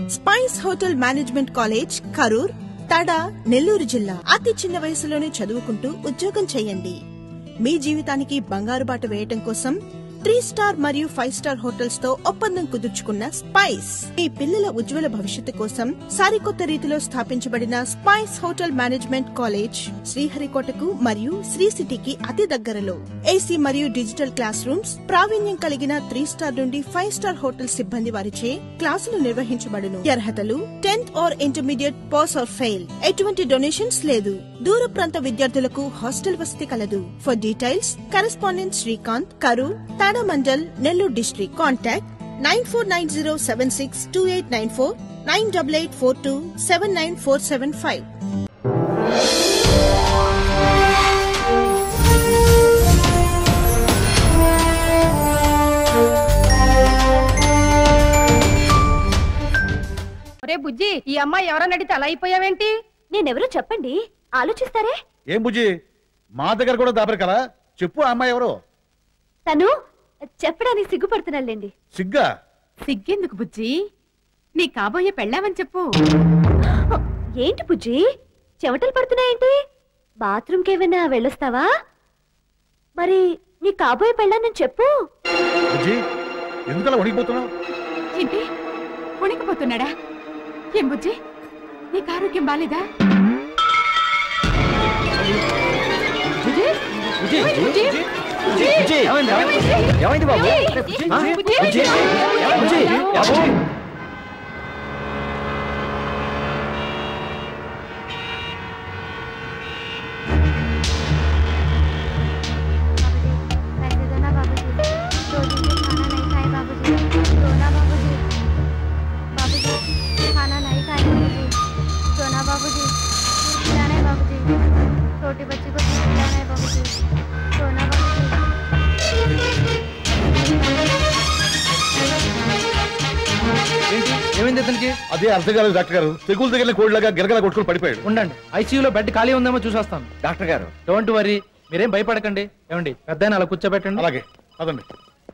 Spice hotel management college Karur Tada Nellore జిల్లా అతి చిన్న వయసులోనే చదువుకుంటూ ఉద్యోగం చేయండి మీ జీవితానికి బంగారు బాట వేయటం కోసం త్రీ స్టార్ మరియు ఫైవ్ స్టార్ హోటల్స్ తో ఒప్పందం కుదుర్చుకున్న స్పైస్ మీ పిల్లల ఉజ్వల భవిష్యత్తు కోసం సరికొత్త రీతిలో స్థాపించబడిన స్పైస్ హోటల్ మేనేజ్మెంట్ కాలేజ్ శ్రీహరికోటకు మరియు శ్రీ సిటీకి అతి దగ్గరలో ఏసీ మరియు డిజిటల్ క్లాస్ రూమ్స్ ప్రావీణ్యం కలిగిన త్రీ స్టార్ నుండి ఫైవ్ స్టార్ హోటల్ సిబ్బంది వారిచే క్లాసులు నిర్వహించబడును అర్హతలు tenth or intermediate pass or fail ఎటువంటి డొనేషన్స్ లేదు దూర ప్రాంత విద్యార్థులకు హాస్టల్ వసతి కలదు for details correspondent Srikanth Karur తాడామండల్ Nellore district contact nine four nine zero seven six two eight nine four nine double eight four two seven nine four seven five ఒరే బుజ్జి ఈ అమ్మాయి ఎవరన్నా అడిగితే అలా అయిపోయావేంటి నేనెవరో చెప్పండి ఆలోచిస్తారే ఏం బుజ్జి మా దగ్గర కూడా దాపరు కదా చెప్పు ఆ అమ్మాయి ఎవరు తను చెప్పడానికి సిగ్గుపడుతున్నాళ్ళండి సిగ్గా సిగ్గెందుకు బుజ్జి నీ కాబోయే పెళ్ళామని చెప్పు ఏంటి బుజ్జి చెమటలు పడుతున్నాయేంటి బాత్రూమ్కి ఏమైనా వెళ్ళొస్తావా మరి నీ కాబోయే పెళ్ళానని చెప్పు బుజ్జి ఎందుకలా వణికిపోతున్నావు ఏంటి ఉణికిపోతున్నాడా ఏం బుజ్జి నీకు ఆరోగ్యం బాలేదా బుజ్జి? ఏమైంది బుజ్జి? బుజ్జి? ఏమైంది బాబు బుజ్జి? ఆ? బుజ్జి? బుజ్జి? బుజ్జి? బాబు? छोटी बच्ची को दूध पिलाना है बाबूजी सोना बाबूजी ఏంటి ఏమైంది అతనికి అదే అర్థం కాలేదు డాక్టర్ గారు తెగులు దగ్గర కోడిలాగా గిరగల కొట్టుకుని పడిపోయాడు ఉండండి ఐసీయూలో బెడ్ ఖాళీ ఉందేమో చూసొస్తాను డాక్టర్ గారు డోంట్ వరీ మీరేం భయపడకండి ఏమండి పెద్ద అలా కూర్చోబెట్టండి అలాగే అదండి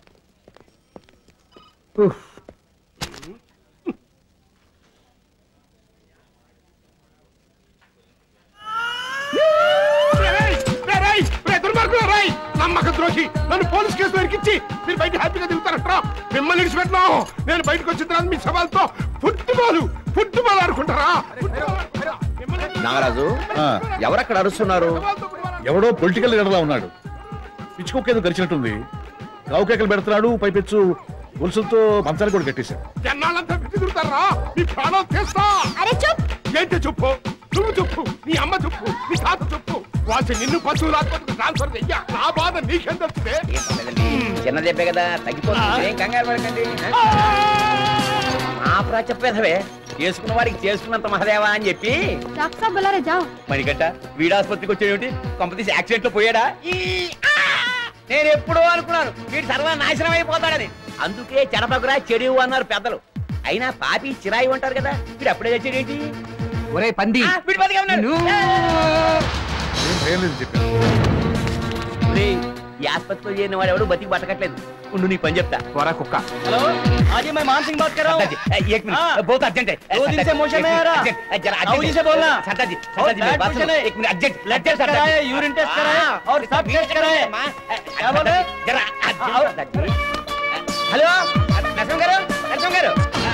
నమ్మక ద్రోహి నన్ను పోలీస్ కేసులో ఇరికించి మీరు బయట హ్యాపీగా తిరుగుతారట్రా మిమ్మల్ని విడిచిపెట్టినా నేను బయటకు వచ్చిన తర్వాత మీ సవాల్తో ఫుట్బాల్ ఫుట్బాల్ ఆడుకుంటారా నాగరాజు ఆ, ఎవరక్కడ అరుస్తున్నారు ఎవడో పొలిటికల్ లీడర్లా ఉన్నాడు పిచ్చుకొక్క ఏదో గడిచినట్టుంది రావుకేకలు పెడుతున్నాడు పైపెచ్చు గొలుసులతో మంచాన్ని కూడా కట్టేశాడు జనాలంతా పిచ్చి తిరుగుతారా మీ ప్రాణం తీస్తా అరే చూప్ ఏంటి చెప్పు నువ్వు చెప్పు నీ అమ్మ చెప్పు నీ తాత చెప్పు వాళ్ళు నిన్ను పశువులు ఆత్మకు ట్రాన్స్ఫర్ చెయ్యా నా బాధ నీకేం తెలుస్తుంది చిన్న చెప్పే కదా తగ్గిపోతుంది ఏం కంగారు పడకండి ఆపరా చెప్పేదవే చేసుకున్న వాడికి చేసుకున్నంత మహదేవా అని చెప్పి డాక్టర్ సాబ్ బులారే జాओ మణికట్ట వీడాసుపత్రికి వచ్చేటి కొంపతీసి యాక్సిడెంట్ లో పోయాడా ఈ, ఆ! నేను ఎప్పుడో అనుకున్నాను వీడు సర్వ నాశనం అయిపోతాడని అందుకే చెడపకురా చెడు అన్నారు పెద్దలు అయినా పాపి చిరాయి ఉంటారు కదా వీడు అప్పుడే తెచ్చాడేంటి ఒరే పంది ఆ, వీడు బతికే ఉన్నాడు ఏం భయం లేదు చెప్పాను ఒరేయ్, ఈ ఆసుపత్రిలో చేరిన వాడు ఎవడు బతికి బతకట్లేదు ఉండు నీకు పని చెప్తా త్వర కుక్క हेलो हाँ जी मैं मान सिंह बात कर रहा हूँ एक मिनट बहुत अर्जेंट है दो दिन से मोशन में आ रहा राहु जी से बोलना सरदार जी सरदार जी मेरी बात सुनो एक मिनट अर्जेंट ब्लड टेस्ट कराए यूरिन टेस्ट कराए और सब टेस्ट कराए क्या बोले जरा हेलो नरसिंह गाరు నరసింహ గారు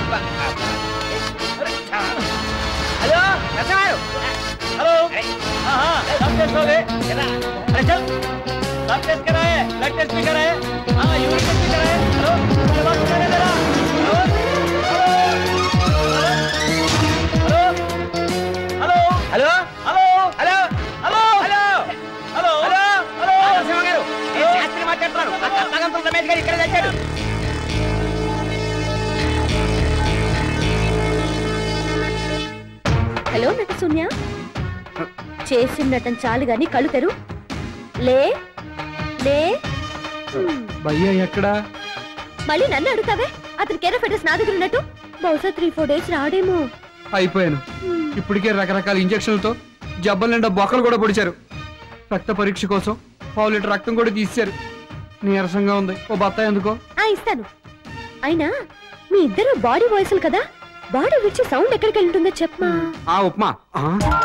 हेलो नरसिंह गाరు हेलो हाँ हाँ सब टेस्ट हो गए जरा अरे चल सब टेस्ट कराए ब्लड टेस्ट भी कराए हाँ यूरिन टेस्ट भी कराए हेलो मेरे बात सुनो जरा hello hello hello hello hello hello hello hello hello hello Narasimha గారు నేను శాస్త్రి మాట్లాడుతున్నాను ఆ కర్తగంతుల రమేష్ గారు ఇక్కడ తెచ్చాడు హలో నట శూన్య చేసిన నటన చాలు గాని కళ్ళు తెరు లే లే హ్మ్. భయ్యా ఎక్కడా మళ్ళీ నన్ను అడుగుతావే అతని కేర్ ఆఫ్ అడ్రస్ నా దగ్గర ఉన్నట్టు బహుశా త్రీ ఫోర్ డేస్ రాడేమో అయిపోయాను ఇప్పటికే రకరకాల ఇంజక్షన్లతో జబ్బల నిండా బొక్కలు కూడా పొడిచారు రక్త పరీక్ష కోసం పావు లీటర్ రక్తం కూడా తీశారు నీరసంగా ఉంది ఓ బత్తాయి ఎందుకో ఆ ఇస్తాను అయినా మీ ఇద్దరు బాడీ వాయిస్లు కదా బాడీ విడిచి సౌండ్ ఎక్కడికి వెళ్తుందో చెప్పమా ఆ ఉప్మా ఆ,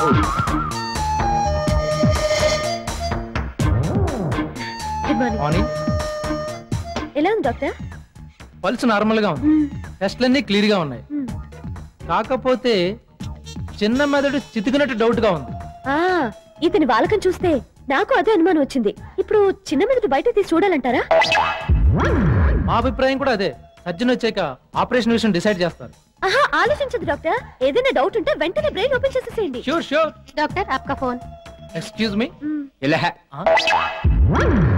గుడ్ మార్నింగ్ మార్నింగ్ ఎలా ఉంది డాక్టర్ పల్స్ నార్మల్ గా ఉంది టెస్ట్లన్నీ క్లియర్ గా ఉన్నాయి మ్మ్. కాకపోతే చిన్న మెదడు చితికినట్టు డౌట్ గా ఉంది ఆ ఇతని వాలకం చూస్తే నాకు అదే అనుమానం వచ్చింది ఇప్పుడు చిన్న మెదడు బయట తీసి చూడాలంటారా మా అభిప్రాయం కూడా అదే సర్జన్ వచ్చాక ఆపరేషన్ విషయం డిసైడ్ చేస్తారు ఆహా ఆలోచించదు డాక్టర్ ఏదైనా డౌట్ ఉంటే వెంటనే బ్రెయిన్ ఓపెన్ చేసేసేయండి షూర్ షూర్ डॉक्टर आपका फोन ఎక్స్క్యూజ్ మీ మ్మ్. ఇలా हाँ?